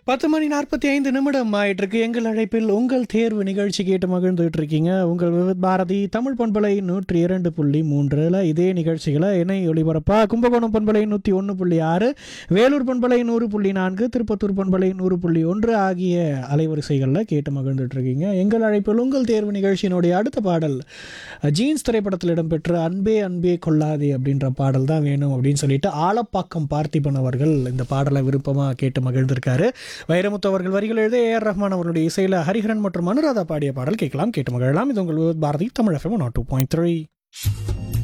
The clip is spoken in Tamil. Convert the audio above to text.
பத்து மணி நாற்பத்தி ஐந்து நிமிடம் ஆயிட்டு இருக்கு எங்கள் அழைப்பில் உங்கள் தேர்வு நிகழ்ச்சி கேட்டு மகிழ்ந்துட்டு இருக்கீங்க உங்கள் விவித் பாரதி தமிழ் பண்பலை நூற்றி இரண்டு புள்ளி மூன்றில் இதே நிகழ்ச்சிகளை இணை ஒளிபரப்பா கும்பகோணம் பண்பலை நூற்றி ஒன்று புள்ளி ஆறு வேலூர் பண்பலை நூறு புள்ளி நான்கு திருப்பத்தூர் பண்பலை நூறு புள்ளி ஒன்று ஆகிய அலைவரிசைகளில் கேட்டு மகிழ்ந்துட்டு இருக்கீங்க எங்கள் அழைப்பில் உங்கள் தேர்வு நிகழ்ச்சியினுடைய அடுத்த பாடல் ஜீன்ஸ் திரைப்படத்தில் இடம்பெற்ற அன்பே அன்பே கொள்ளாதே அப்படின்ற பாடல் தான் வேணும் அப்படின்னு சொல்லிட்டு ஆலப்பாக்கம் பார்த்திபன் அவர்கள் இந்த பாடலை விருப்பமாக கேட்டு மகிழ்ந்திருக்காரு வைரமுத்து அவர்கள் வரிகள் எழுத ஏஆர் ரஹ்மான் அவர்களுடைய இசையில் ஹரிஹரன் மற்றும் அனுராதா பாடிய பாடல் கேட்கலாம் கேட்டு மகிழலாம் இது உங்கள் Bharathi Tamil FM nought two point three